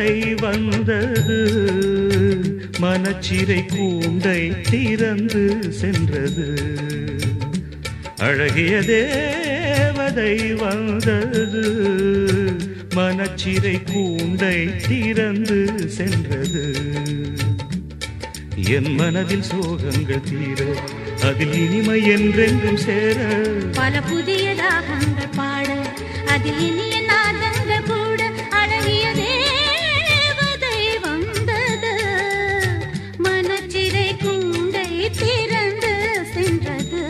தேவதை வந்தது மனச்சிறை கூண்டை திறந்து சென்றது அழகிய தேவதை வந்தது மனச்சிறை கூண்டை திறந்து சென்றது என் மனதில் சோகங்கள் தீர அதில் இனிமை என்றென்றும் சேர பல புதிய ராகங்கள் பாட அதில் இனிய நாதங்கள் கூட அழகிய தேவதை வந்தது மனச்சிறை குண்டை திறந்து சென்றது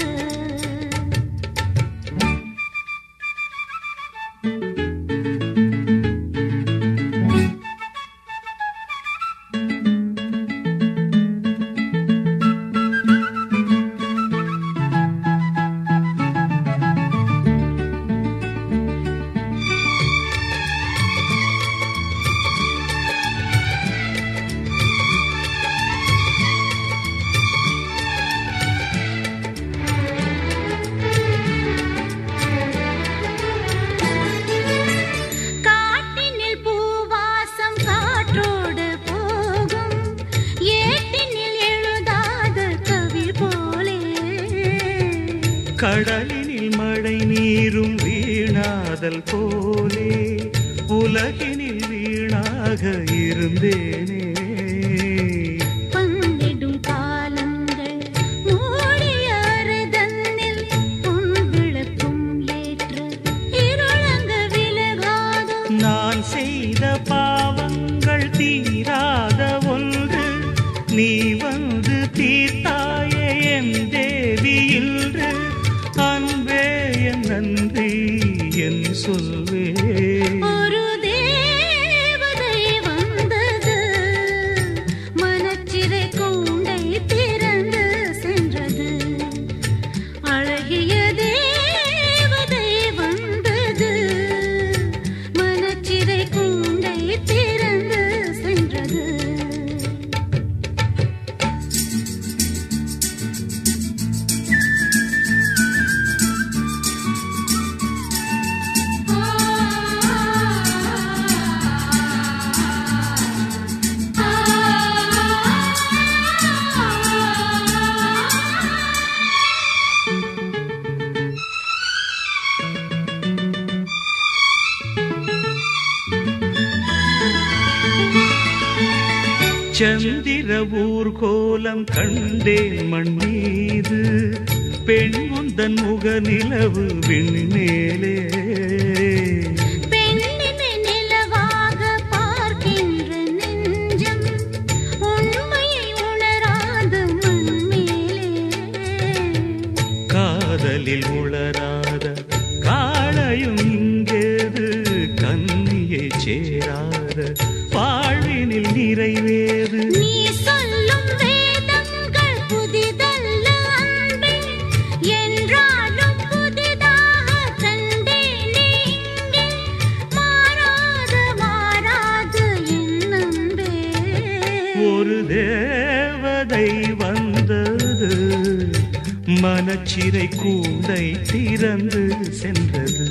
காட்டினில் பூவாசம் காற்றோடு போகும் ஏட்டினில் எழுதாத கவி போலே கடலினில் மழை நீரும் வீணாதல் போலே உலகினில் வீணாக இருந்தேனே பங்கிடும் காலங்கள் மூடிய அறைதன்னில் பொன் விளக்கும் ஏற்று இருளங்க விலகாதோ நான் செய்த பாவங்கள் தீராத ஒன்று நீ வந்து தீர்த்தாயே என் தேவி இன்று அன்பே என் நன்றி என் சொல்வே ஒரு தேவதை வந்தது மனச்சிறை கூண்டை திறந்து சென்றது அழகிய தேவதை வந்தது மனச்சிறை கூண்டை திறந்து சென்றது சந்திர ஊர்கோலம் கண்டேன் மண் மீது பெண் உந்தன் முக நிலவு விண்மேலே பெண்ணினை நிலவாக பார்க்கின்ற நெஞ்சம் உண்மையை உணராத மண்மேலே காதலில் உளராத காளையும் இங்கேது கன்னியை சேராத வாழ்வினில் நிறைவேறு நீ சொல்லும் வேதங்கள் புதிதல்ல அன்பே என்றாலும் புதிதாக கண்டேனே இங்கே மாறாத மாறாது என் அன்பே ஒரு தேவதை வந்தது மனச்சிறை கூண்டை திறந்து சென்றது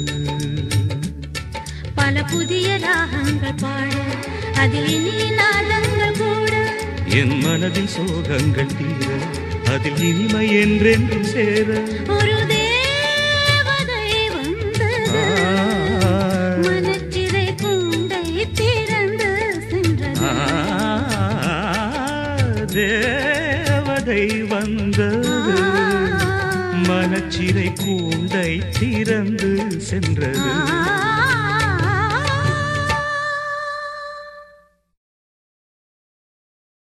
பல புதிய ராகங்கள் பாட அதில் இனிய நாதங்கள் கூட என் மனதில் சோகங்கள் தீர அதில் இனிமை என்றென்றும் சேர ஒரு தேவதை வந்தது மனச்சிறை கூண்டை திறந்து சென்றது ஆ, தேவதை வந்தது மனச்சிறை கூண்டை திறந்து சென்றது ஆ